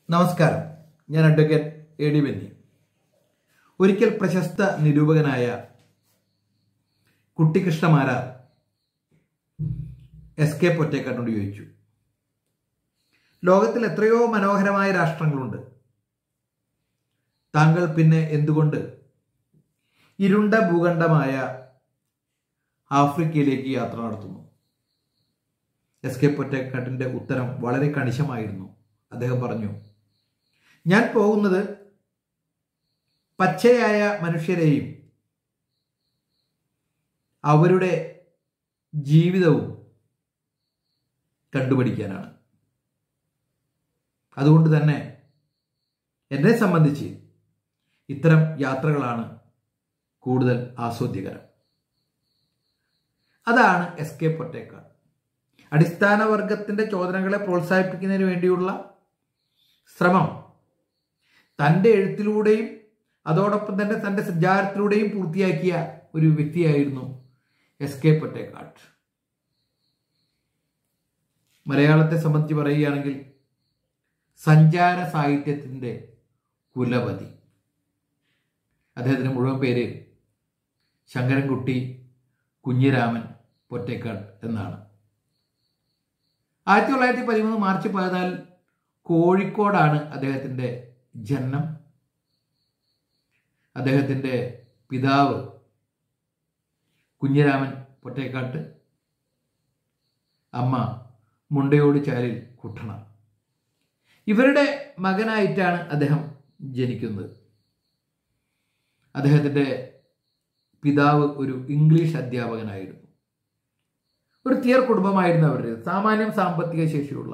നമസ്കാരം ഞാൻ advocate A D Benny ഒരിക്കൽ പ്രശസ്ത നിരൂപകനായ കുട്ടിക്കൃഷ്ണമാരാർ എസ് കെ പൊറ്റേക്കാട്ടിനോട് ചോദിച്ചു ലോകത്തിൽ എത്രയോ മനോഹരമായ രാഷ്ട്രങ്ങളുണ്ട് താങ്കൾ പിന്നെ എന്തുകൊണ്ട് ഇരുണ്ട ഭൂഖണ്ഡമായ ആഫ്രിക്കയിലേക്ക് യാത്ര നടത്തുന്നു എസ് കെ പൊറ്റേക്കാട്ടിന്റെ ഉത്തരം വളരെ കണിശമായിരുന്നു അദ്ദേഹം പറഞ്ഞു ഞാൻ പോകുന്നത് പച്ചയായ മനുഷ്യരെയും അവരുടെ ജീവിതവും കണ്ടുപിടിക്കാനാണ് അതുകൊണ്ട് തന്നെ എന്നെ സംബന്ധിച്ച് ഇത്തരം യാത്രകളാണ് കൂടുതൽ ആസ്വാദ്യകരം അതാണ് എസ് കെ പൊറ്റേക്കാട് അടിസ്ഥാന വർഗത്തിന്റെ ചോദനകളെ പ്രോത്സാഹിപ്പിക്കുന്നതിന് വേണ്ടിയുള്ള ശ്രമം തൻ്റെ എഴുത്തിലൂടെയും അതോടൊപ്പം തന്നെ തൻ്റെ സഞ്ചാരത്തിലൂടെയും പൂർത്തിയാക്കിയ ഒരു വ്യക്തിയായിരുന്നു എസ് കെ പൊറ്റേക്കാട് മലയാളത്തെ സംബന്ധിച്ച് പറയുകയാണെങ്കിൽ സഞ്ചാര സാഹിത്യത്തിൻ്റെ കുലപതി അദ്ദേഹത്തിന് മുഴുവൻ പേര് ശങ്കരൻകുട്ടി കുഞ്ഞിരാമൻ പൊറ്റേക്കാട് എന്നാണ് ആയിരത്തി തൊള്ളായിരത്തി പതിമൂന്ന് മാർച്ച് പതിനാല് കോഴിക്കോടാണ് അദ്ദേഹത്തിൻ്റെ ജനനം അദ്ദേഹത്തിൻ്റെ പിതാവ് കുഞ്ഞിരാമൻ പൊറ്റേക്കാട്ട് അമ്മ മുണ്ടയോട് ചാലിൽ കുട്ടണ ഇവരുടെ മകനായിട്ടാണ് അദ്ദേഹം ജനിക്കുന്നത് അദ്ദേഹത്തിൻ്റെ പിതാവ് ഒരു ഇംഗ്ലീഷ് അധ്യാപകനായിരുന്നു ഒരു തിയർ കുടുംബമായിരുന്നു അവരുടെ സാമാന്യം സാമ്പത്തിക ശേഷിയുള്ള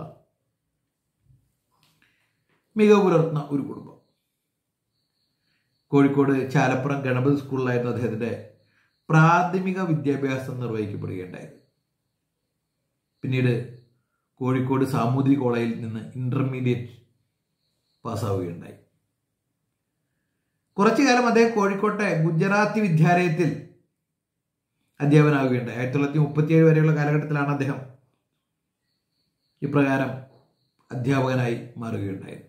മികവ് പുലർത്തുന്ന ഒരു കുടുംബം കോഴിക്കോട് ചാലപ്പുറം ഗണപതി സ്കൂളിലായിരുന്നു അദ്ദേഹത്തിന്റെ പ്രാഥമിക വിദ്യാഭ്യാസം നിർവഹിക്കപ്പെടുകയുണ്ടായത് പിന്നീട് കോഴിക്കോട് സാമൂതിരി കോളേജിൽ നിന്ന് ഇന്റർമീഡിയറ്റ് പാസ്സാവുകയുണ്ടായി കുറച്ചു കാലം അദ്ദേഹം കോഴിക്കോട്ടെ ഗുജറാത്തി വിദ്യാലയത്തിൽ അധ്യാപനാവുകയുണ്ടായി ആയിരത്തി തൊള്ളായിരത്തി മുപ്പത്തിയേഴ് വരെയുള്ള കാലഘട്ടത്തിലാണ് അദ്ദേഹം ഇപ്രകാരം അധ്യാപകനായി മാറുകയുണ്ടായത്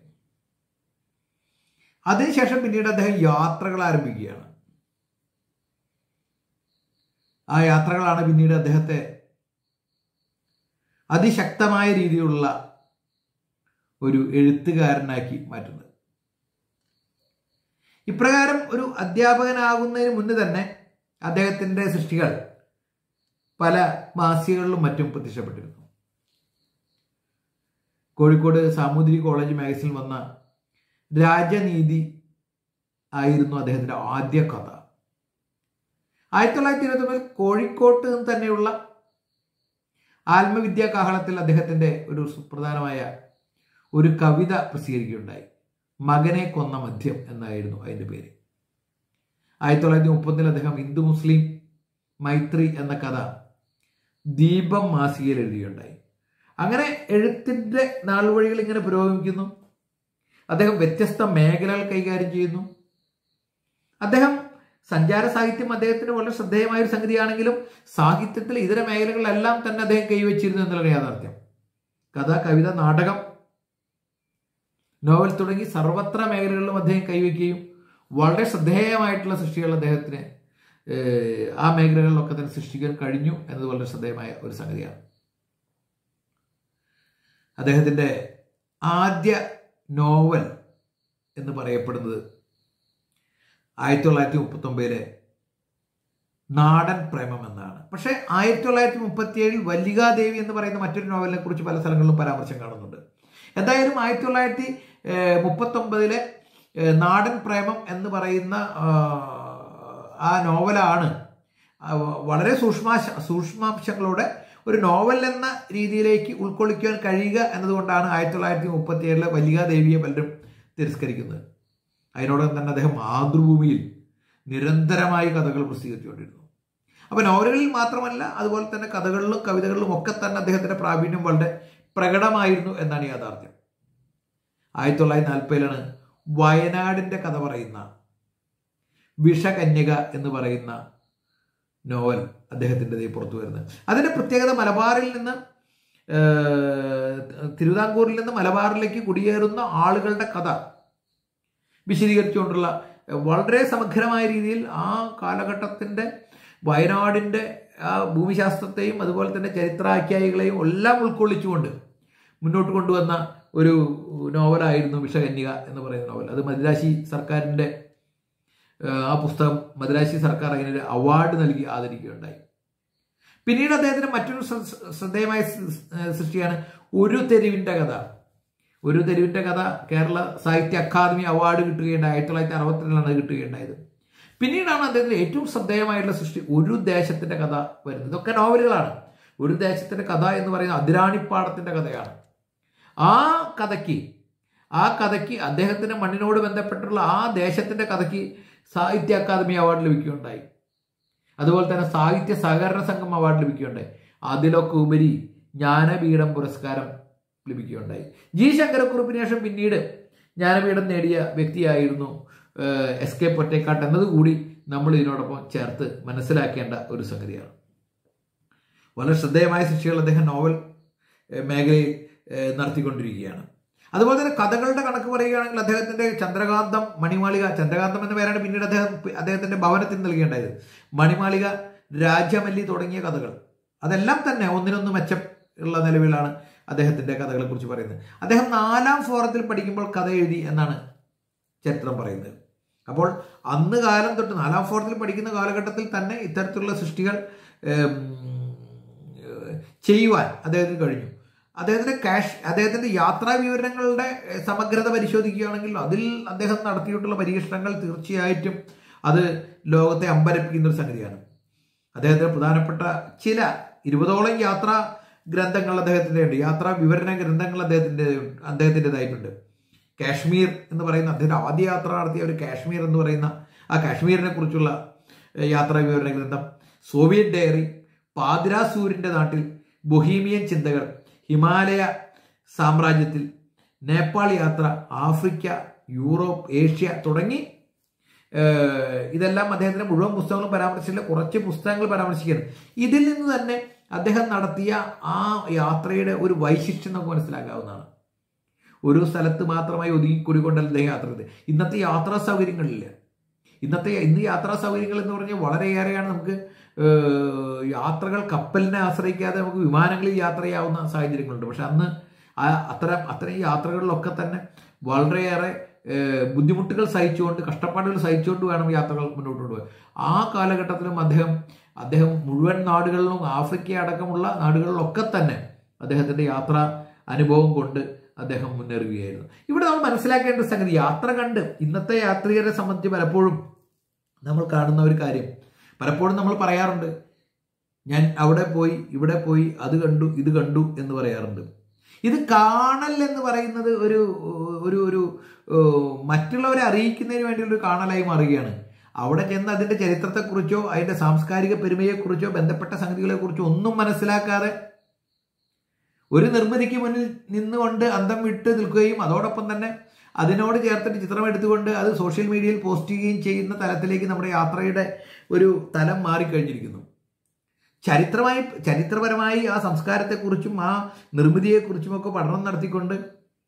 അതിനുശേഷം പിന്നീട് അദ്ദേഹം യാത്രകൾ ആരംഭിക്കുകയാണ് ആ യാത്രകളാണ് പിന്നീട് അദ്ദേഹത്തെ അതിശക്തമായ രീതിയിലുള്ള ഒരു എഴുത്തുകാരനാക്കി മാറ്റുന്നത് ഇപ്രകാരം ഒരു അധ്യാപകനാകുന്നതിന് മുന്നേ തന്നെ അദ്ദേഹത്തിൻ്റെ സൃഷ്ടികൾ പല മാസികകളിലും മറ്റും പ്രത്യക്ഷപ്പെട്ടിരുന്നു കോഴിക്കോട് സാമൂതിരി കോളേജ് മാഗസിനിൽ വന്ന രാജനീതി ആയിരുന്നു അദ്ദേഹത്തിൻ്റെ ആദ്യ കഥ ആയിരത്തി തൊള്ളായിരത്തി ഇരുപത്തൊന്നിൽ കോഴിക്കോട്ട് തന്നെയുള്ള ആത്മവിദ്യാ കാഹളത്തിൽ അദ്ദേഹത്തിൻ്റെ ഒരു സുപ്രധാനമായ ഒരു കവിത പ്രസിദ്ധീകരിക്കുകയുണ്ടായി മകനെ കൊന്ന മദ്യം എന്നായിരുന്നു അതിൻ്റെ പേര് ആയിരത്തി തൊള്ളായിരത്തി മുപ്പതിൽ അദ്ദേഹം ഹിന്ദു മുസ്ലിം മൈത്രി എന്ന കഥ ദീപം മാസികയിൽ എഴുതുകയുണ്ടായി അങ്ങനെ എഴുത്തിൻ്റെ നാൾവഴികൾ ഇങ്ങനെ പുരോഗമിക്കുന്നു അദ്ദേഹം വ്യത്യസ്ത മേഖലകൾ കൈകാര്യം ചെയ്യുന്നു അദ്ദേഹം സഞ്ചാര സാഹിത്യം അദ്ദേഹത്തിന് വളരെ ശ്രദ്ധേയമായ ഒരു സംഗതിയാണെങ്കിലും സാഹിത്യത്തിൽ ഇതര മേഖലകളിലെല്ലാം തന്നെ അദ്ദേഹം കൈവച്ചിരുന്നു എന്നുള്ള യാഥാർത്ഥ്യം കഥ കവിത നാടകം നോവൽ തുടങ്ങി സർവത്ര മേഖലകളിലും അദ്ദേഹം കൈവയ്ക്കുകയും വളരെ ശ്രദ്ധേയമായിട്ടുള്ള സൃഷ്ടികൾ അദ്ദേഹത്തിന് ആ മേഖലകളിലൊക്കെ തന്നെ സൃഷ്ടിക്കാൻ കഴിഞ്ഞു എന്നത് വളരെ ശ്രദ്ധേയമായ ഒരു സംഗതിയാണ് അദ്ദേഹത്തിൻ്റെ ആദ്യ നോവൽ എന്ന് പറയപ്പെടുന്നത് ആയിരത്തി തൊള്ളായിരത്തി മുപ്പത്തൊമ്പതിലെ നാടൻ പ്രേമം എന്നാണ് പക്ഷേ ആയിരത്തി തൊള്ളായിരത്തി മുപ്പത്തിയേഴിൽ വല്ലികാദേവി എന്ന് പറയുന്ന മറ്റൊരു നോവലിനെ കുറിച്ച് പല സ്ഥലങ്ങളിലും പരാമർശം കാണുന്നുണ്ട് എന്തായാലും ആയിരത്തി തൊള്ളായിരത്തി മുപ്പത്തൊമ്പതിലെ നാടൻ പ്രേമം എന്ന് പറയുന്ന ആ നോവലാണ് വളരെ സൂക്ഷ്മ സൂക്ഷ്മാംശങ്ങളോടെ ഒരു നോവൽ എന്ന രീതിയിലേക്ക് ഉൾക്കൊള്ളിക്കാൻ കഴിയുക എന്നതുകൊണ്ടാണ് ആയിരത്തി തൊള്ളായിരത്തി മുപ്പത്തി ഏഴിലെ വല്ലികാദേവിയെ പലരും തിരസ്കരിക്കുന്നത് അതിനോടൊപ്പം തന്നെ അദ്ദേഹം മാതൃഭൂമിയിൽ നിരന്തരമായി കഥകൾ പ്രസിദ്ധീകരിച്ചുകൊണ്ടിരുന്നു അപ്പോൾ നോവലുകളിൽ മാത്രമല്ല അതുപോലെ തന്നെ കഥകളിലും കവിതകളിലും ഒക്കെ തന്നെ അദ്ദേഹത്തിൻ്റെ പ്രാവീണ്യം വളരെ പ്രകടമായിരുന്നു എന്നാണ് യാഥാർത്ഥ്യം ആയിരത്തി തൊള്ളായിരത്തി നാൽപ്പതിലാണ് വയനാടിൻ്റെ കഥ പറയുന്ന വിഷകന്യക എന്ന് പറയുന്ന നോവൽ അദ്ദേഹത്തിൻ്റെ പുറത്തു വരുന്നത് അതിൻ്റെ പ്രത്യേകത മലബാറിൽ നിന്ന് ഏഹ്, തിരുവിതാംകൂറിൽ നിന്ന് മലബാറിലേക്ക് കുടിയേറുന്ന ആളുകളുടെ കഥ വിശദീകരിച്ചുകൊണ്ടുള്ള ഏഹ്, വളരെ സമഗ്രമായ രീതിയിൽ ആ കാലഘട്ടത്തിൻ്റെ വയനാടിൻ്റെ ആ ഭൂമിശാസ്ത്രത്തെയും അതുപോലെ തന്നെ ചരിത്രാഖ്യായികളെയും എല്ലാം ഉൾക്കൊള്ളിച്ചുകൊണ്ട് മുന്നോട്ട് കൊണ്ടുവന്ന ഒരു നോവലായിരുന്നു വിഷകന്യക എന്ന് പറയുന്ന നോവൽ അത് മദ്രാശി സർക്കാരിൻ്റെ ഏഹ്, ആ പുസ്തകം മദ്രാശി സർക്കാർ അതിനൊരു അവാർഡ് നൽകി ആദരിക്കുകയുണ്ടായി പിന്നീട് അദ്ദേഹത്തിന് മറ്റൊരു ശ്ര- ശ്രദ്ധേയമായ സ്- ഏഹ് സൃഷ്ടിയാണ് ഒരു തെരുവിൻ്റെ കഥ ഒരു തെരുവിൻ്റെ കഥ കേരള സാഹിത്യ അക്കാദമി അവാർഡ് കിട്ടുകയുണ്ടായി ആയിരത്തി തൊള്ളായിരത്തി അറുപത്തിരണ്ടിലാണ് അത് കിട്ടുകയുണ്ടായത് പിന്നീടാണ് അദ്ദേഹത്തിന് ഏറ്റവും ശ്രദ്ധേയമായിട്ടുള്ള സൃഷ്ടി ഒരു ദേശത്തിൻ്റെ കഥ വരുന്നത് ഇതൊക്കെ നോവലുകളാണ് ഒരു ദേശത്തിൻ്റെ കഥ എന്ന് പറയുന്നത് അതിരാണിപ്പാടത്തിൻ്റെ കഥയാണ് ആ കഥയ്ക്ക് ആ കഥയ്ക്ക് അദ്ദേഹത്തിൻ്റെ മണ്ണിനോട് ബന്ധപ്പെട്ടുള്ള ആ ദേശത്തിൻ്റെ കഥയ്ക്ക് സാഹിത്യ അക്കാദമി അവാർഡ് ലഭിക്കുകയുണ്ടായി അതുപോലെ തന്നെ സാഹിത്യ സഹകരണ സംഘം അവാർഡ് ലഭിക്കുകയുണ്ടായി അതിലൊക്കെ ഉപരി ജ്ഞാനപീഠം പുരസ്കാരം ലഭിക്കുകയുണ്ടായി ജി ശങ്കരക്കുറുപ്പിന് ശേഷം പിന്നീട് ജ്ഞാനപീഠം നേടിയ വ്യക്തിയായിരുന്നു ഏഹ്, എസ് കെ പൊറ്റേക്കാട്ട് എന്നതുകൂടി നമ്മൾ ഇതിനോടൊപ്പം ചേർത്ത് മനസ്സിലാക്കേണ്ട ഒരു സംഗതിയാണ് വളരെ ശ്രദ്ധേയമായ സൃഷ്ടികൾ അദ്ദേഹം നോവൽ ഏഹ്, മേഖലയിൽ ഏഹ്, നടത്തിക്കൊണ്ടിരിക്കുകയാണ് അതുപോലെ തന്നെ കഥകളുടെ കണക്ക് പറയുകയാണെങ്കിൽ അദ്ദേഹത്തിന്റെ ചന്ദ്രകാന്തം മണിമാളിക ചന്ദ്രകാന്തം എന്ന പേരാണ് പിന്നീട് അദ്ദേഹം അദ്ദേഹത്തിന്റെ ഭവനത്തിൽ നൽകേണ്ടായത് മണിമാളിക രാജമല്ലി തുടങ്ങിയ കഥകൾ അതെല്ലാം തന്നെ ഒന്നിനൊന്ന് മെച്ചം ഉള്ള നിലവിലാണ് അദ്ദേഹത്തിന്റെ കഥകളെ കുറിച്ച് പറയുന്നത് അദ്ദേഹം നാലാം ഫോറത്തിൽ പഠിക്കുമ്പോൾ കഥ എഴുതി എന്നാണ് ചരിത്രം പറയുന്നത് അപ്പോൾ അന്ന് കാലം തൊട്ട് നാലാം ഫോറത്തിൽ പഠിക്കുന്ന കാലഘട്ടത്തിൽ തന്നെ ഇത്തരത്തിലുള്ള സൃഷ്ടികൾ ഏം, ഏഹ്, ചെയ്യുവാൻ അദ്ദേഹത്തിന് കഴിഞ്ഞു അദ്ദേഹത്തിന്റെ കാഷ് അദ്ദേഹത്തിന്റെ യാത്രാ വിവരണങ്ങളുടെ ഏഹ്, സമഗ്രത പരിശോധിക്കുകയാണെങ്കിൽ അതിൽ അദ്ദേഹം നടത്തിയിട്ടുള്ള പരീക്ഷണങ്ങൾ തീർച്ചയായിട്ടും അത് ലോകത്തെ അമ്പരപ്പിക്കുന്ന ഒരു സംഗതിയാണ് അദ്ദേഹത്തിന് പ്രധാനപ്പെട്ട ചില ഇരുപതോളം യാത്രാ ഗ്രന്ഥങ്ങൾ അദ്ദേഹത്തിൻ്റെ ഉണ്ട് യാത്രാ വിവരണ ഗ്രന്ഥങ്ങൾ അദ്ദേഹത്തിൻ്റെ അദ്ദേഹത്തിൻ്റെതായിട്ടുണ്ട് കാശ്മീർ എന്ന് പറയുന്ന അദ്ദേഹം ആദ്യ യാത്ര നടത്തിയ ഒരു കാശ്മീർ എന്ന് പറയുന്ന ആ കാശ്മീരിനെ കുറിച്ചുള്ള ഏഹ്, യാത്രാ വിവരണ ഗ്രന്ഥം സോവിയറ്റ് ഡയറി പാതിരാസൂരിൻ്റെ നാട്ടിൽ ബൊഹീമിയൻ ചിന്തകൾ ഹിമാലയ സാമ്രാജ്യത്തിൽ നേപ്പാൾ യാത്ര ആഫ്രിക്ക യൂറോപ്പ് ഏഷ്യ തുടങ്ങി ഏഹ്, ഇതെല്ലാം അദ്ദേഹത്തിന്റെ മുഴുവൻ പുസ്തകങ്ങളും പരാമർശിച്ചില്ല കുറച്ച് പുസ്തകങ്ങൾ പരാമർശിക്കുന്നു ഇതിൽ നിന്ന് തന്നെ അദ്ദേഹം നടത്തിയ ആ യാത്രയുടെ ഒരു വൈശിഷ്ട്യം നമുക്ക് മനസ്സിലാക്കാവുന്നതാണ് ഒരു സ്ഥലത്ത് മാത്രമായി ഒതുങ്ങിക്കൂടിക്കൊണ്ടല്ല അദ്ദേഹം യാത്ര ചെയ്തത് ഇന്നത്തെ യാത്രാ സൗകര്യങ്ങളില്ല ഇന്നത്തെ ഇന്ന് യാത്രാ സൗകര്യങ്ങൾ എന്ന് പറഞ്ഞാൽ വളരെയേറെയാണ് നമുക്ക് ഏഹ്, യാത്രകൾ കപ്പലിനെ ആശ്രയിക്കാതെ നമുക്ക് വിമാനങ്ങളിൽ യാത്ര ചെയ്യാവുന്ന സാഹചര്യങ്ങളുണ്ട് പക്ഷെ അന്ന് ആ അത്തരം അത്തരം യാത്രകളിലൊക്കെ തന്നെ വളരെയേറെ ഏഹ്, ബുദ്ധിമുട്ടുകൾ സഹിച്ചുകൊണ്ട് കഷ്ടപ്പാടുകൾ സഹിച്ചുകൊണ്ട് വേണം യാത്രകൾ മുന്നോട്ട് കൊണ്ടുപോകാൻ ആ കാലഘട്ടത്തിലും അദ്ദേഹം അദ്ദേഹം മുഴുവൻ നാടുകളിലും ആഫ്രിക്ക അടക്കമുള്ള നാടുകളിലൊക്കെ തന്നെ അദ്ദേഹത്തിന്റെ യാത്രാ അനുഭവം കൊണ്ട് അദ്ദേഹം മുന്നേറുകയായിരുന്നു ഇവിടെ നമ്മൾ മനസ്സിലാക്കേണ്ട ഒരു സംഗതി യാത്ര കണ്ട് ഇന്നത്തെ യാത്രികരെ സംബന്ധിച്ച് പലപ്പോഴും നമ്മൾ കാണുന്ന ഒരു കാര്യം പലപ്പോഴും നമ്മൾ പറയാറുണ്ട് ഞാൻ അവിടെ പോയി ഇവിടെ പോയി അത് കണ്ടു ഇത് കണ്ടു എന്ന് പറയാറുണ്ട് ഇത് കാണൽ എന്ന് പറയുന്നത് ഒരു ഒരു ഒരു ഏഹ്, മറ്റുള്ളവരെ അറിയിക്കുന്നതിന് വേണ്ടിയുള്ള ഒരു കാണലായി മാറുകയാണ് അവിടെ ചെന്ന് അതിന്റെ ചരിത്രത്തെക്കുറിച്ചോ അതിന്റെ സാംസ്കാരിക പെരുമയെക്കുറിച്ചോ ബന്ധപ്പെട്ട സംഗതികളെക്കുറിച്ചോ ഒന്നും മനസ്സിലാക്കാതെ ഒരു നിർമ്മിതിക്ക് മുന്നിൽ നിന്നുകൊണ്ട് അന്തം വിട്ട് നിൽക്കുകയും അതോടൊപ്പം തന്നെ അതിനോട് ചേർത്തിട്ട് ചിത്രം എടുത്തുകൊണ്ട് അത് സോഷ്യൽ മീഡിയയിൽ പോസ്റ്റ് ചെയ്യുകയും ചെയ്യുന്ന തലത്തിലേക്ക് നമ്മുടെ യാത്രയുടെ ഒരു തലം മാറിക്കഴിഞ്ഞിരിക്കുന്നു ചരിത്രമായി ചരിത്രപരമായി ആ സംസ്കാരത്തെക്കുറിച്ചും ആ നിർമ്മിതിയെക്കുറിച്ചുമൊക്കെ പഠനം നടത്തിക്കൊണ്ട്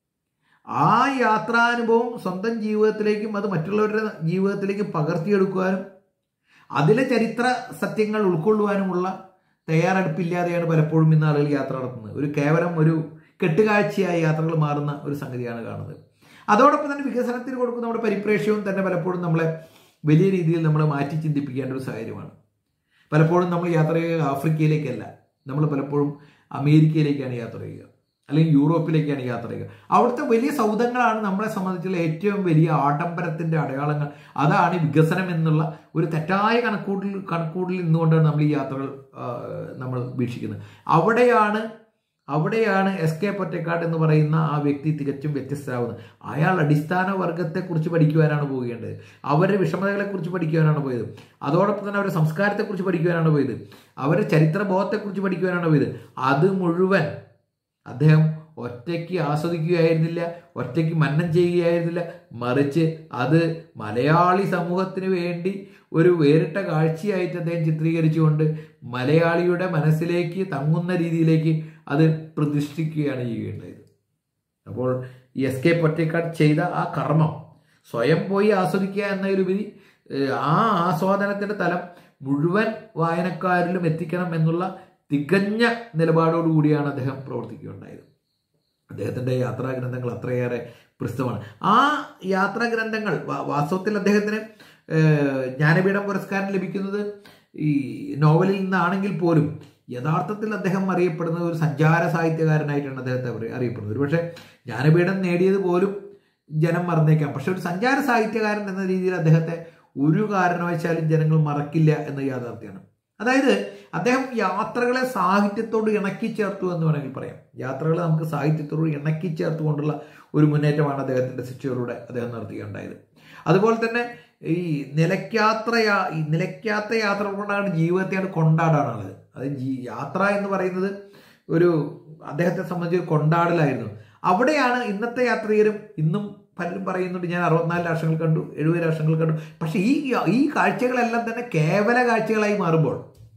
ആ യാത്രാനുഭവം സ്വന്തം ജീവിതത്തിലേക്കും അത് മറ്റുള്ളവരുടെ ജീവിതത്തിലേക്കും പകർത്തിയെടുക്കുവാനും അതിലെ ചരിത്ര സത്യങ്ങൾ ഉൾക്കൊള്ളുവാനുമുള്ള തയ്യാറെടുപ്പില്ലാതെയാണ് പലപ്പോഴും ഇന്ന് ആളുകൾ യാത്ര നടത്തുന്നത് ഒരു കേവലം ഒരു കെട്ടുകാഴ്ചയായി യാത്രകൾ മാറുന്ന ഒരു സംഗതിയാണ് കാണുന്നത് അതോടൊപ്പം തന്നെ വികസനത്തിന് കൊടുക്കുന്ന നമ്മുടെ പരിപ്രേക്ഷ്യവും തന്നെ പലപ്പോഴും നമ്മളെ വലിയ രീതിയിൽ നമ്മൾ മാറ്റി ചിന്തിപ്പിക്കേണ്ട ഒരു സാഹചര്യമാണ് പലപ്പോഴും നമ്മൾ യാത്ര ചെയ്യുക ആഫ്രിക്കയിലേക്കല്ല നമ്മൾ പലപ്പോഴും അമേരിക്കയിലേക്കാണ് യാത്ര ചെയ്യുക അല്ലെങ്കിൽ യൂറോപ്പിലേക്കാണ് യാത്ര ചെയ്യുക അവിടുത്തെ വലിയ സൗധങ്ങളാണ് നമ്മളെ സംബന്ധിച്ചുള്ള ഏറ്റവും വലിയ ആഡംബരത്തിന്റെ അടയാളങ്ങൾ അതാണ് വികസനം എന്നുള്ള ഒരു തെറ്റായ കണക്കൂട്ടിൽ കണക്കൂട്ടിൽ നിന്നുകൊണ്ടാണ് നമ്മൾ ഈ യാത്രകൾ ആ, നമ്മൾ വീക്ഷിക്കുന്നത് അവിടെയാണ് അവിടെയാണ് എസ് കെ പൊറ്റക്കാട് എന്ന് പറയുന്ന ആ വ്യക്തി തികച്ചും വ്യത്യസ്തരാകുന്നത് അയാൾ അടിസ്ഥാന വർഗത്തെക്കുറിച്ച് പഠിക്കുവാനാണ് പോകേണ്ടത് അവരുടെ വിഷമതകളെക്കുറിച്ച് പഠിക്കുവാനാണ് പോയത് അതോടൊപ്പം തന്നെ അവരുടെ സംസ്കാരത്തെക്കുറിച്ച് പഠിക്കുവാനാണ് പോയത് അവരുടെ ചരിത്രബോധത്തെക്കുറിച്ച് പഠിക്കുവാനാണ് പോയത് അത് മുഴുവൻ അദ്ദേഹം ഒറ്റയ്ക്ക് ആസ്വദിക്കുകയായിരുന്നില്ല ഒറ്റയ്ക്ക് മന്നം ചെയ്യുകയായിരുന്നില്ല മറിച്ച് അത് മലയാളി സമൂഹത്തിന് വേണ്ടി ഒരു വേറിട്ട കാഴ്ചയായിട്ട് അദ്ദേഹം ചിത്രീകരിച്ചുകൊണ്ട് മലയാളിയുടെ മനസ്സിലേക്ക് തങ്ങുന്ന രീതിയിലേക്ക് അത് പ്രതിഷ്ഠിക്കുകയാണ് ചെയ്യുകയുണ്ടായത് അപ്പോൾ ഈ എസ് കെ പൊറ്റേക്കാട് ചെയ്ത ആ കർമ്മം സ്വയം പോയി ആസ്വദിക്കുക എന്നതിലുപരി ഏഹ്, ആ ആസ്വാദനത്തിന്റെ തലം മുഴുവൻ വായനക്കാരിലും എത്തിക്കണം എന്നുള്ള തികഞ്ഞ നിലപാടോടുകൂടിയാണ് അദ്ദേഹം പ്രവർത്തിക്കുകയുണ്ടായത് അദ്ദേഹത്തിന്റെ യാത്രാ ഗ്രന്ഥങ്ങൾ അത്രയേറെ പ്രസിദ്ധമാണ് ആ യാത്രാ ഗ്രന്ഥങ്ങൾ വാ- വാസ്തവത്തിൽ അദ്ദേഹത്തിന് ഏഹ്, ജ്ഞാനപീഠം പുരസ്കാരം ലഭിക്കുന്നത് ഈ നോവലിൽ നിന്നാണെങ്കിൽ പോലും യഥാർത്ഥത്തിൽ അദ്ദേഹം അറിയപ്പെടുന്നത് ഒരു സഞ്ചാര സാഹിത്യകാരനായിട്ടാണ് അദ്ദേഹത്തെ അറി- അറിയപ്പെടുന്നത് ഒരുപക്ഷെ ജ്ഞാനപീഠം നേടിയത് പോലും ജനം മറന്നേക്കാം പക്ഷെ ഒരു സഞ്ചാര സാഹിത്യകാരൻ എന്ന രീതിയിൽ അദ്ദേഹത്തെ ഒരു കാരണവശാലും ജനങ്ങൾ മറക്കില്ല എന്ന യാഥാർത്ഥ്യമാണ് അതായത് അദ്ദേഹം യാത്രകളെ സാഹിത്യത്തോട് ഇണക്കി ചേർത്തു എന്ന് വേണമെങ്കിൽ പറയാം യാത്രകളെ നമുക്ക് സാഹിത്യത്തോട് ഇണക്കി ചേർത്തുകൊണ്ടുള്ള ഒരു മുന്നേറ്റമാണ് അദ്ദേഹത്തിന്റെ ശിക്ഷയിലൂടെ അദ്ദേഹം നടത്തുകയുണ്ടായത് അതുപോലെ തന്നെ ഈ നിലയ്ക്കാത്ര യാ- ഈ നിലയ്ക്കാത്ത യാത്ര കൊണ്ടാണ് ജീവിതത്തെയാണ് കൊണ്ടാടാനുള്ളത് അത് ജീ യാത്ര എന്ന് പറയുന്നത് ഒരു അദ്ദേഹത്തെ സംബന്ധിച്ച് ഒരു കൊണ്ടാടലായിരുന്നു അവിടെയാണ് ഇന്നത്തെ യാത്രികരും ഇന്നും പലരും പറയുന്നുണ്ട് ഞാൻ അറുപത്തിനാല് രാഷ്ട്രങ്ങൾ കണ്ടു എഴുപത് രാഷ്ട്രങ്ങൾ കണ്ടു പക്ഷെ ഈ ഈ കാഴ്ചകളെല്ലാം തന്നെ കേവല കാഴ്ചകളായി മാറുമ്പോൾ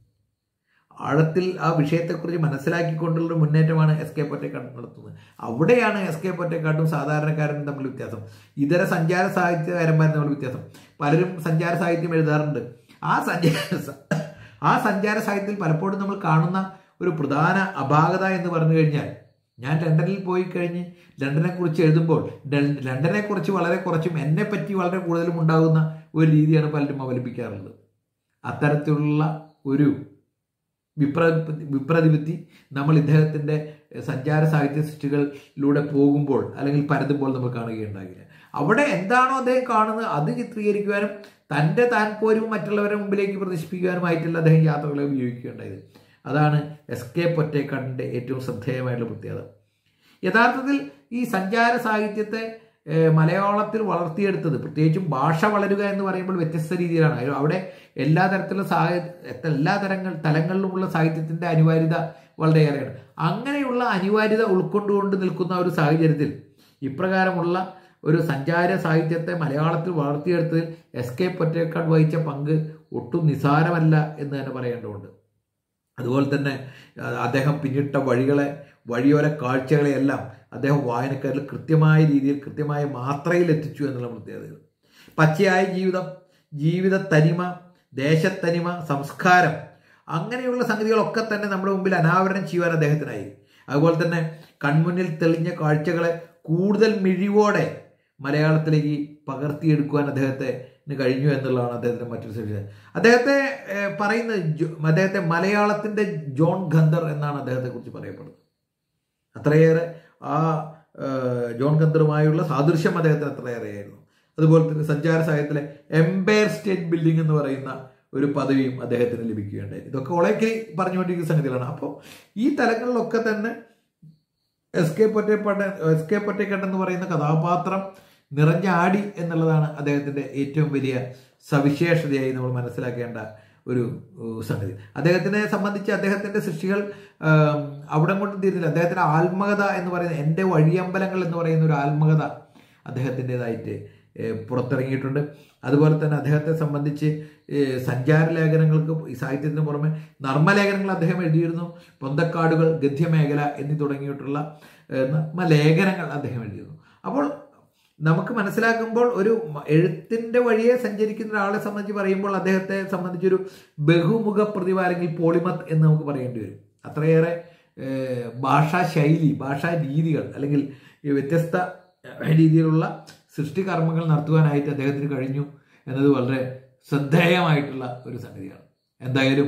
ആഴത്തിൽ ആ വിഷയത്തെക്കുറിച്ച് മനസ്സിലാക്കിക്കൊണ്ടുള്ള ഒരു മുന്നേറ്റമാണ് എസ് കെ പൊറ്റേക്കാട് നടത്തുന്നത് അവിടെയാണ് എസ് കെ പൊറ്റേക്കാട്ടും സാധാരണക്കാരനും തമ്മിൽ വ്യത്യാസം ഇതര സഞ്ചാര സാഹിത്യകാരന്മാരും തമ്മിൽ വ്യത്യാസം പലരും സഞ്ചാര സാഹിത്യം എഴുതാറുണ്ട് ആ സഞ്ചാര സ- ആ സഞ്ചാര സാഹിത്യത്തിൽ പലപ്പോഴും നമ്മൾ കാണുന്ന ഒരു പ്രധാന അപാകത എന്ന് പറഞ്ഞു കഴിഞ്ഞാൽ ഞാൻ ലണ്ടനിൽ പോയി കഴിഞ്ഞ് ലണ്ടനെ കുറിച്ച് എഴുതുമ്പോൾ ഡൽ- ലണ്ടനെ കുറിച്ച് വളരെ കുറച്ചും എന്നെ പറ്റി വളരെ കൂടുതലും ഉണ്ടാകുന്ന ഒരു രീതിയാണ് പലരും അവലംബിക്കാറുള്ളത് അത്തരത്തിലുള്ള ഒരു വിപ്ര വിപ്രതിപത്തി നമ്മൾ ഇദ്ദേഹത്തിന്റെ സഞ്ചാര സാഹിത്യ സൃഷ്ടികളിലൂടെ പോകുമ്പോൾ അല്ലെങ്കിൽ പരതുമ്പോൾ നമ്മൾ കാണുകയുണ്ടാകില്ല അവിടെ എന്താണോ അദ്ദേഹം കാണുന്നത് അത് ചിത്രീകരിക്കുവാനും തൻ്റെ താൻപോരും മറ്റുള്ളവരുടെ മുമ്പിലേക്ക് പ്രദർശിപ്പിക്കുവാനുമായിട്ടുള്ള അദ്ദേഹം യാത്രകളെ ഉപയോഗിക്കുകയുണ്ടായത് അതാണ് എസ് കെ പൊറ്റേക്കാടിൻ്റെ ഏറ്റവും ശ്രദ്ധേയമായിട്ടുള്ള പ്രത്യേകത യഥാർത്ഥത്തിൽ ഈ സഞ്ചാര സാഹിത്യത്തെ ഏഹ്, മലയാളത്തിൽ വളർത്തിയെടുത്തത് പ്രത്യേകിച്ചും ഭാഷ വളരുക എന്ന് പറയുമ്പോൾ വ്യത്യസ്ത രീതിയിലാണ് അത് അവിടെ എല്ലാ തരത്തിലുള്ള സാഹിത്യ എല്ലാ തരങ്ങൾ തലങ്ങളിലുമുള്ള സാഹിത്യത്തിന്റെ അനിവാര്യത വളരെയേറെയാണ് അങ്ങനെയുള്ള അനിവാര്യത ഉൾക്കൊണ്ടുകൊണ്ട് നിൽക്കുന്ന ഒരു സാഹചര്യത്തിൽ ഇപ്രകാരമുള്ള ഒരു സഞ്ചാര സാഹിത്യത്തെ മലയാളത്തിൽ വളർത്തിയെടുത്തതിൽ എസ് കെ പൊറ്റേക്കാട് വഹിച്ച പങ്ക് ഒട്ടും നിസാരമല്ല എന്ന് തന്നെ പറയേണ്ടതുണ്ട് അതുപോലെ തന്നെ ആ, അദ്ദേഹം പിന്നിട്ട വഴികളെ വഴിയോര കാഴ്ചകളെയെല്ലാം അദ്ദേഹം വായനക്കാരിൽ കൃത്യമായ രീതിയിൽ കൃത്യമായ മാത്രയിൽ എത്തിച്ചു എന്നുള്ള പ്രത്യേകതകൾ പച്ചയായ ജീവിതം ജീവിത തനിമ ദേശത്തനിമ സംസ്കാരം അങ്ങനെയുള്ള സംഗതികളൊക്കെ തന്നെ നമ്മുടെ മുമ്പിൽ അനാവരണം ചെയ്യുവാൻ അദ്ദേഹത്തിനായി അതുപോലെ തന്നെ കൺമുന്നിൽ തെളിഞ്ഞ കാഴ്ചകളെ കൂടുതൽ മിഴിവോടെ മലയാളത്തിലേക്ക് പകർത്തിയെടുക്കുവാൻ അദ്ദേഹത്തെ കഴിഞ്ഞു എന്നുള്ളതാണ് അദ്ദേഹത്തിന്റെ മറ്റൊരു സവിശേഷത അദ്ദേഹത്തെ ഏഹ്, പറയുന്നത് ജോ- അദ്ദേഹത്തെ മലയാളത്തിന്റെ ജോൺ ഖന്ദർ എന്നാണ് അദ്ദേഹത്തെ കുറിച്ച് പറയപ്പെടുന്നത് അത്രയേറെ ആ ഏഹ്, ജോൺ ഖന്ദറുമായുള്ള സാദൃശ്യം അദ്ദേഹത്തിന് അത്രയേറെയായിരുന്നു അതുപോലെ തന്നെ സഞ്ചാര സാഹിത്യത്തിലെ എംപയർ സ്റ്റേറ്റ് ബിൽഡിംഗ് എന്ന് പറയുന്ന ഒരു പദവിയും അദ്ദേഹത്തിന് ലഭിക്കുകയുണ്ടായി ഇതൊക്കെ ഒളേക്കരി പറഞ്ഞുകൊണ്ടിരിക്കുന്ന സംഗതികളാണ് അപ്പോൾ ഈ തലങ്ങളിലൊക്കെ തന്നെ S K Pottekkatt S K Pottekkatt എന്ന് പറയുന്ന കഥാപാത്രം നിറഞ്ഞാടി എന്നുള്ളതാണ് അദ്ദേഹത്തിന്റെ ഏറ്റവും വലിയ സവിശേഷതയായി നമ്മൾ മനസ്സിലാക്കേണ്ട ഒരു ഏഹ്, സംഗതി അദ്ദേഹത്തിനെ സംബന്ധിച്ച് അദ്ദേഹത്തിന്റെ സൃഷ്ടികൾ ആം, അവിടം കൊണ്ട് തീരുന്നില്ല അദ്ദേഹത്തിന്റെ ആത്മകഥ എന്ന് പറയുന്ന എൻ്റെ വഴിയമ്പലങ്ങൾ എന്ന് പറയുന്ന ഒരു ആത്മകഥ അദ്ദേഹത്തിൻ്റെതായിട്ട് ഏഹ്, പുറത്തിറങ്ങിയിട്ടുണ്ട് അതുപോലെ തന്നെ അദ്ദേഹത്തെ സംബന്ധിച്ച് ഏഹ്, സഞ്ചാര ലേഖനങ്ങൾക്ക് ഈ സാഹിത്യത്തിന് പുറമെ നർമ്മലേഖനങ്ങൾ അദ്ദേഹം എഴുതിയിരുന്നു പൊന്തക്കാടുകൾ ഗദ്യമേഖല എന്നീ തുടങ്ങിയിട്ടുള്ള ഏഹ്, നർമ്മലേഖനങ്ങൾ അദ്ദേഹം എഴുതിയിരുന്നു അപ്പോൾ നമുക്ക് മനസ്സിലാക്കുമ്പോൾ ഒരു മ- എഴുത്തിന്റെ വഴിയെ സഞ്ചരിക്കുന്ന ഒരാളെ സംബന്ധിച്ച് പറയുമ്പോൾ അദ്ദേഹത്തെ സംബന്ധിച്ചൊരു ബഹുമുഖ പ്രതിഭ അല്ലെങ്കിൽ പോളിമത്ത് എന്ന് നമുക്ക് പറയേണ്ടി വരും അത്രയേറെ ഏഹ്, ഭാഷാ ശൈലി ഭാഷാ രീതികൾ അല്ലെങ്കിൽ ഈ വ്യത്യസ്ത ഏഹ്, രീതിയിലുള്ള സൃഷ്ടികർമ്മങ്ങൾ നടത്തുവാനായിട്ട് അദ്ദേഹത്തിന് കഴിഞ്ഞു എന്നത് വളരെ ശ്രദ്ധേയമായിട്ടുള്ള ഒരു സംഗതിയാണ് എന്തായാലും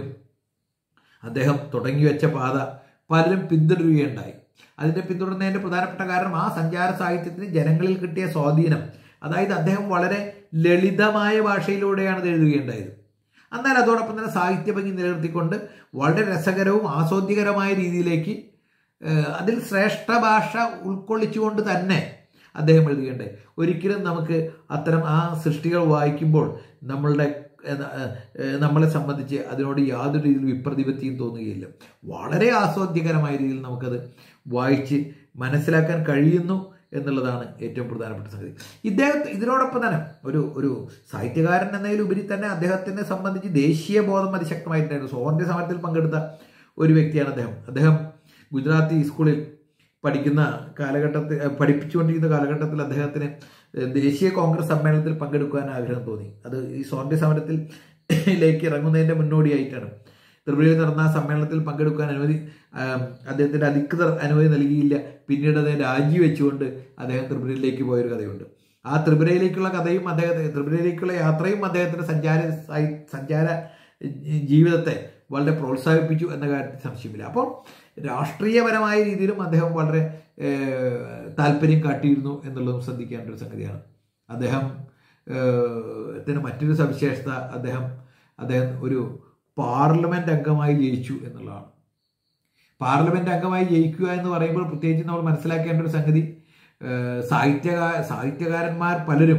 അദ്ദേഹം തുടങ്ങി വെച്ച പാത പലരും പിന്തുടരുകയുണ്ടായി അതിന്റെ പിന്തുടരുന്നതിന്റെ പ്രധാനപ്പെട്ട കാരണം ആ സഞ്ചാര സാഹിത്യത്തിന് ജനങ്ങളിൽ കിട്ടിയ സ്വാധീനം അതായത് അദ്ദേഹം വളരെ ലളിതമായ ഭാഷയിലൂടെയാണ് ഇത് എഴുതുകയുണ്ടായത് എന്നാൽ അതോടൊപ്പം തന്നെ സാഹിത്യ ഭംഗി നിലനിർത്തിക്കൊണ്ട് വളരെ രസകരവും ആസ്വാദ്യകരമായ രീതിയിലേക്ക് ഏഹ്, അതിൽ ശ്രേഷ്ഠ ഭാഷ ഉൾക്കൊള്ളിച്ചുകൊണ്ട് തന്നെ അദ്ദേഹം എഴുതുകയുണ്ടായി ഒരിക്കലും നമുക്ക് അത്തരം ആ സൃഷ്ടികൾ വായിക്കുമ്പോൾ നമ്മളുടെ ഏഹ്, ഏഹ്, നമ്മളെ സംബന്ധിച്ച് അതിനോട് യാതൊരു രീതിയിൽ വിപ്രതിപത്തിയും തോന്നുകയില്ല വളരെ ആസ്വാദ്യകരമായ രീതിയിൽ നമുക്കത് വായിച്ച് മനസ്സിലാക്കാൻ കഴിയുന്നു എന്നുള്ളതാണ് ഏറ്റവും പ്രധാനപ്പെട്ട സംഗതി ഇദ്ദേഹം ഇതിനോടൊപ്പം തന്നെ ഒരു ഒരു സാഹിത്യകാരൻ എന്നതിലുപരി തന്നെ അദ്ദേഹത്തിനെ സംബന്ധിച്ച് ദേശീയ ബോധം അതിശക്തമായിട്ടുണ്ടായിരുന്നു സ്വാതന്ത്ര്യ സമരത്തിൽ പങ്കെടുത്ത ഒരു വ്യക്തിയാണ് അദ്ദേഹം അദ്ദേഹം ഗുജറാത്തി സ്കൂളിൽ പഠിക്കുന്ന കാലഘട്ടത്തിൽ ഏഹ് പഠിപ്പിച്ചുകൊണ്ടിരിക്കുന്ന കാലഘട്ടത്തിൽ അദ്ദേഹത്തിന് ഏഹ് ദേശീയ കോൺഗ്രസ് സമ്മേളനത്തിൽ പങ്കെടുക്കുവാൻ ആഗ്രഹം തോന്നി അത് ഈ സ്വാതന്ത്ര്യ സമരത്തിലേക്ക് ഇറങ്ങുന്നതിന്റെ മുന്നോടിയായിട്ടാണ് ത്രിപുരയിൽ നടന്ന ആ സമ്മേളനത്തിൽ പങ്കെടുക്കാൻ അനുമതി ആം, അദ്ദേഹത്തിന്റെ അധികൃതർ അനുമതി നൽകിയില്ല പിന്നീട് അദ്ദേഹം രാജിവെച്ചുകൊണ്ട് അദ്ദേഹം ത്രിപുരയിലേക്ക് പോയൊരു കഥയുണ്ട് ആ ത്രിപുരയിലേക്കുള്ള കഥയും അദ്ദേഹത്തെ ത്രിപുരയിലേക്കുള്ള യാത്രയും അദ്ദേഹത്തിന്റെ സഞ്ചാര സാഹി- സഞ്ചാര ജീവിതത്തെ വളരെ പ്രോത്സാഹിപ്പിച്ചു എന്ന കാര്യത്തിൽ സംശയമില്ല അപ്പോൾ രാഷ്ട്രീയപരമായ രീതിയിലും അദ്ദേഹം വളരെ ഏഹ്, താല്പര്യം കാട്ടിയിരുന്നു എന്നുള്ളതും ശ്രദ്ധിക്കേണ്ട ഒരു സംഗതിയാണ് അദ്ദേഹം ഏഹ്, ത്തിന് മറ്റൊരു സവിശേഷത അദ്ദേഹം അദ്ദേഹം ഒരു പാർലമെന്റ് അംഗമായി ജയിച്ചു എന്നുള്ളതാണ് പാർലമെന്റ് അംഗമായി ജയിക്കുക എന്ന് പറയുമ്പോൾ പ്രത്യേകിച്ച് നമ്മൾ മനസ്സിലാക്കേണ്ട ഒരു സംഗതി ഏഹ്, സാഹിത്യകാ സാഹിത്യകാരന്മാർ പലരും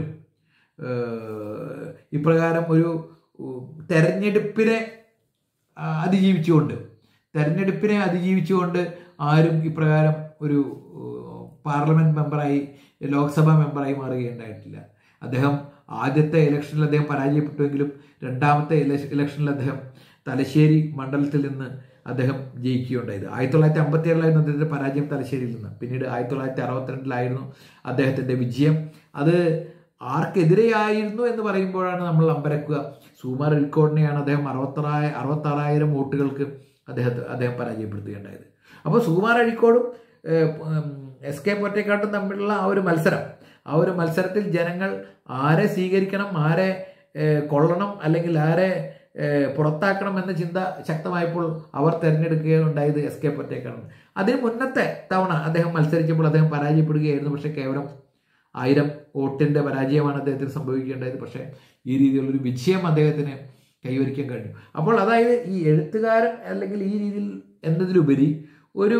ഏഹ്, ഇപ്രകാരം ഒരു ഉം, തെരഞ്ഞെടുപ്പിനെ ആ, അതിജീവിച്ചുകൊണ്ട് തെരഞ്ഞെടുപ്പിനെ അതിജീവിച്ചുകൊണ്ട് ആരും ഇപ്രകാരം ഒരു ഏഹ്, പാർലമെന്റ് മെമ്പറായി ലോക്സഭാ മെമ്പറായി മാറുകയുണ്ടായിട്ടില്ല അദ്ദേഹം ആദ്യത്തെ ഇലക്ഷനിൽ അദ്ദേഹം പരാജയപ്പെട്ടുവെങ്കിലും രണ്ടാമത്തെ ഇലക്ഷ- ഇലക്ഷനിൽ അദ്ദേഹം തലശ്ശേരി മണ്ഡലത്തിൽ നിന്ന് അദ്ദേഹം ജയിക്കുകയുണ്ടായത് ആയിരത്തി തൊള്ളായിരത്തി അമ്പത്തി ഏഴിലായിരുന്നു അദ്ദേഹത്തിന്റെ പരാജയം തലശ്ശേരിയിൽ നിന്ന് പിന്നീട് ആയിരത്തി തൊള്ളായിരത്തി അറുപത്തിരണ്ടിലായിരുന്നു അദ്ദേഹത്തിന്റെ വിജയം അത് ആർക്കെതിരെയായിരുന്നു എന്ന് പറയുമ്പോഴാണ് നമ്മൾ അമ്പരക്കുക സുമാർ ഇൽക്കോടിനെയാണ് അദ്ദേഹം അറുപത്താറായ അറുപത്താറായിരം വോട്ടുകൾക്ക് അദ്ദേഹത്തെ അദ്ദേഹം പരാജയപ്പെടുത്തുകയുണ്ടായത് അപ്പോൾ സുകുമാർ അഴിക്കോടും ഏഹ്, ഉം, എസ് കെ പൊറ്റേക്കാട്ടും തമ്മിലുള്ള ആ ഒരു മത്സരം ആ ഒരു മത്സരത്തിൽ ജനങ്ങൾ ആരെ സ്വീകരിക്കണം ആരെ ഏഹ്, കൊള്ളണം അല്ലെങ്കിൽ ആരെ ഏഹ്, പുറത്താക്കണം എന്ന ചിന്ത ശക്തമായപ്പോൾ അവർ തെരഞ്ഞെടുക്കുകയുണ്ടായത് എസ് കെ പൊറ്റേക്കാണ് അതിന് മുന്നത്തെ തവണ അദ്ദേഹം മത്സരിച്ചപ്പോൾ അദ്ദേഹം പരാജയപ്പെടുകയായിരുന്നു പക്ഷേ കേവലം ആയിരം വോട്ടിന്റെ പരാജയമാണ് അദ്ദേഹത്തിന് സംഭവിക്കേണ്ടത് പക്ഷേ ഈ രീതിയിലുള്ളൊരു വിജയം അദ്ദേഹത്തിന് കൈവരിക്കാൻ കഴിഞ്ഞു അപ്പോൾ അതായത് ഈ എഴുത്തുകാരൻ അല്ലെങ്കിൽ ഈ രീതിയിൽ എന്നതിലുപരി ഒരു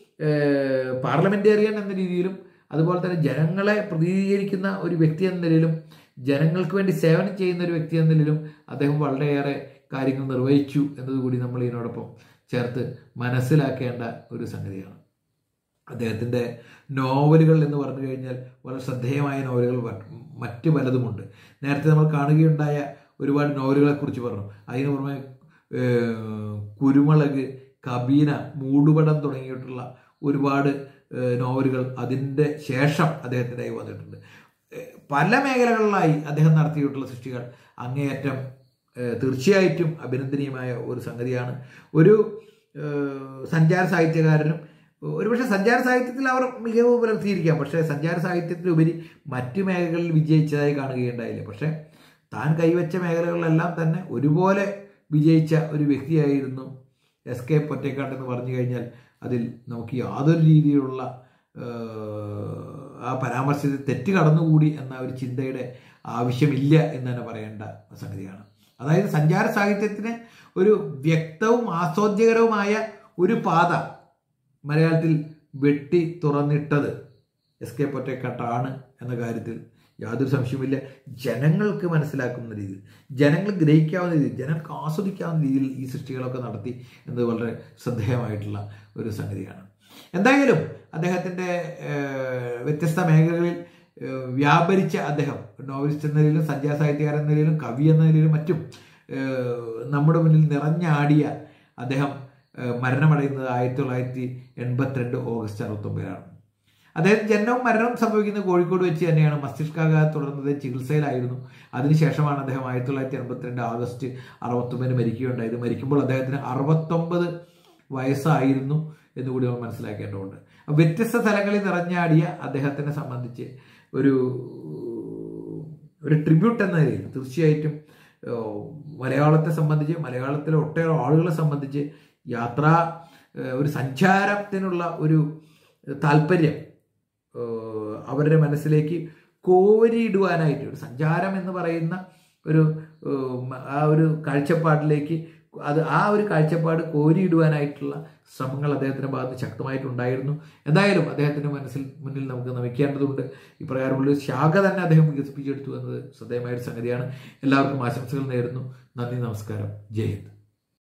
പാർലമെന്റേറിയൻ എന്ന രീതിയിലും അതുപോലെ തന്നെ ജനങ്ങളെ പ്രതിനിധീകരിക്കുന്ന ഒരു വ്യക്തി എന്ന നിലയിലും ജനങ്ങൾക്ക് വേണ്ടി സേവനം ചെയ്യുന്ന ഒരു വ്യക്തി എന്ന നിലയിലും അദ്ദേഹം വളരെയേറെ കാര്യങ്ങൾ നിർവഹിച്ചു എന്നതുകൂടി നമ്മൾ ഇതിനോടൊപ്പം ചേർത്ത് മനസ്സിലാക്കേണ്ട ഒരു സംഗതിയാണ് അദ്ദേഹത്തിൻ്റെ നോവലുകൾ എന്ന് പറഞ്ഞു കഴിഞ്ഞാൽ വളരെ ശ്രദ്ധേയമായ നോവലുകൾ വ- മറ്റ് പലതുമുണ്ട് നേരത്തെ നമ്മൾ കാണുകയുണ്ടായ ഒരുപാട് നോവലുകളെ കുറിച്ച് പറഞ്ഞു അതിന് പുറമെ ഏഹ്, കുരുമുളക് കബീന മൂടുപടം തുടങ്ങിയിട്ടുള്ള ഒരുപാട് ഏഹ്, നോവലുകൾ അതിൻ്റെ ശേഷം അദ്ദേഹത്തിൻ്റെ കൈ വന്നിട്ടുണ്ട് ഏഹ്, പല മേഖലകളിലായി അദ്ദേഹം നടത്തിയിട്ടുള്ള സൃഷ്ടികൾ അങ്ങേയറ്റം ഏഹ്, തീർച്ചയായിട്ടും അഭിനന്ദനീയമായ ഒരു സംഗതിയാണ് ഒരു ഏഹ്, സഞ്ചാര സാഹിത്യകാരനും ഒരുപക്ഷെ സഞ്ചാര സാഹിത്യത്തിൽ അവർ മികവ് പുലർത്തിയിരിക്കാം പക്ഷേ സഞ്ചാര സാഹിത്യത്തിലുപരി മറ്റു മേഖലകളിൽ വിജയിച്ചതായി കാണുകയുണ്ടായില്ല പക്ഷേ താൻ കൈവച്ച മേഖലകളിലെല്ലാം തന്നെ ഒരുപോലെ വിജയിച്ച ഒരു വ്യക്തിയായിരുന്നു എസ് കെ പൊറ്റേക്കാട്ട് എന്ന് പറഞ്ഞു കഴിഞ്ഞാൽ അതിൽ നമുക്ക് യാതൊരു രീതിയിലുള്ള ഏഹ്, ആ പരാമർശത്തിൽ തെറ്റ് കടന്നുകൂടി എന്ന ഒരു ചിന്തയുടെ ആവശ്യമില്ല എന്ന് തന്നെ പറയേണ്ട സംഗതിയാണ് അതായത് സഞ്ചാര സാഹിത്യത്തിന് ഒരു വ്യക്തവും ആസ്വാദ്യകരവുമായ ഒരു പാത മലയാളത്തിൽ വെട്ടി തുറന്നിട്ടത് എസ് കെ പൊറ്റേക്കാട്ടാണ് എന്ന കാര്യത്തിൽ യാതൊരു സംശയവുമില്ല ജനങ്ങൾക്ക് മനസ്സിലാക്കുന്ന രീതിയിൽ ജനങ്ങൾ ഗ്രഹിക്കാവുന്ന രീതിയിൽ ജനങ്ങൾക്ക് ആസ്വദിക്കാവുന്ന രീതിയിൽ ഈ സൃഷ്ടികളൊക്കെ നടത്തി എന്നത് വളരെ ശ്രദ്ധേയമായിട്ടുള്ള ഒരു സംഗതിയാണ് എന്തായാലും അദ്ദേഹത്തിൻ്റെ ഏഹ്, വ്യത്യസ്ത മേഖലകളിൽ ഏഹ്, വ്യാപരിച്ച അദ്ദേഹം നോവലിസ്റ്റ് എന്ന നിലയിലും സഞ്ചാര സാഹിത്യകാരൻ എന്ന നിലയിലും കവി എന്ന നിലയിലും മറ്റും ഏഹ്, നമ്മുടെ മുന്നിൽ നിറഞ്ഞാടിയ അദ്ദേഹം ഏഹ്, മരണമടയുന്നത് ആയിരത്തി തൊള്ളായിരത്തി എൺപത്തിരണ്ട് ഓഗസ്റ്റ് അറുപത്തൊമ്പതിലാണ് അദ്ദേഹം ജനനവും മരണവും സംഭവിക്കുന്നത് കോഴിക്കോട് വെച്ച് തന്നെയാണ് മസ്തിഷ്കാഘാതം തുടർന്നത് ചികിത്സയിലായിരുന്നു അതിനുശേഷമാണ് അദ്ദേഹം ആയിരത്തി തൊള്ളായിരത്തി എൺപത്തിരണ്ട് ആഗസ്റ്റ് അറുപത്തൊമ്പതിന് മരിക്കുകയുണ്ടായത് മരിക്കുമ്പോൾ അദ്ദേഹത്തിന് അറുപത്തൊമ്പത് വയസ്സായിരുന്നു എന്നുകൂടി നമ്മൾ മനസ്സിലാക്കേണ്ടതുണ്ട് അപ്പോൾ വ്യത്യസ്ത സ്ഥലങ്ങളിൽ നിറഞ്ഞാടിയ അദ്ദേഹത്തിനെ സംബന്ധിച്ച് ഒരു ഒരു ട്രിബ്യൂട്ട് എന്ന നിലയിൽ തീർച്ചയായിട്ടും ഏഹ്, മലയാളത്തെ സംബന്ധിച്ച് മലയാളത്തിലെ ഒട്ടേറെ ആളുകളെ സംബന്ധിച്ച് യാത്ര ഏഹ്, ഒരു സഞ്ചാരത്തിനുള്ള ഒരു താല്പര്യം ഏഹ്, അവരുടെ മനസ്സിലേക്ക് കോരിയിടുവാനായിട്ട് ഒരു സഞ്ചാരം എന്ന് പറയുന്ന ഒരു ഏഹ്, ആ ഒരു കാഴ്ചപ്പാടിലേക്ക് അത് ആ ഒരു കാഴ്ചപ്പാട് കോരിയിടുവാനായിട്ടുള്ള ശ്രമങ്ങൾ അദ്ദേഹത്തിന്റെ ഭാഗത്ത് ശക്തമായിട്ടുണ്ടായിരുന്നു എന്തായാലും അദ്ദേഹത്തിന്റെ മനസ്സിൽ മുന്നിൽ നമുക്ക് നമിക്കേണ്ടതുണ്ട് ഇപ്രകാരമുള്ള ഒരു ശാഖ തന്നെ അദ്ദേഹം വികസിപ്പിച്ചെടുത്തു എന്നത് ശ്രദ്ധേയമായ ഒരു സംഗതിയാണ് എല്ലാവർക്കും ആശംസകൾ നേരുന്നു നന്ദി നമസ്കാരം ജയ് ഹിന്ദ്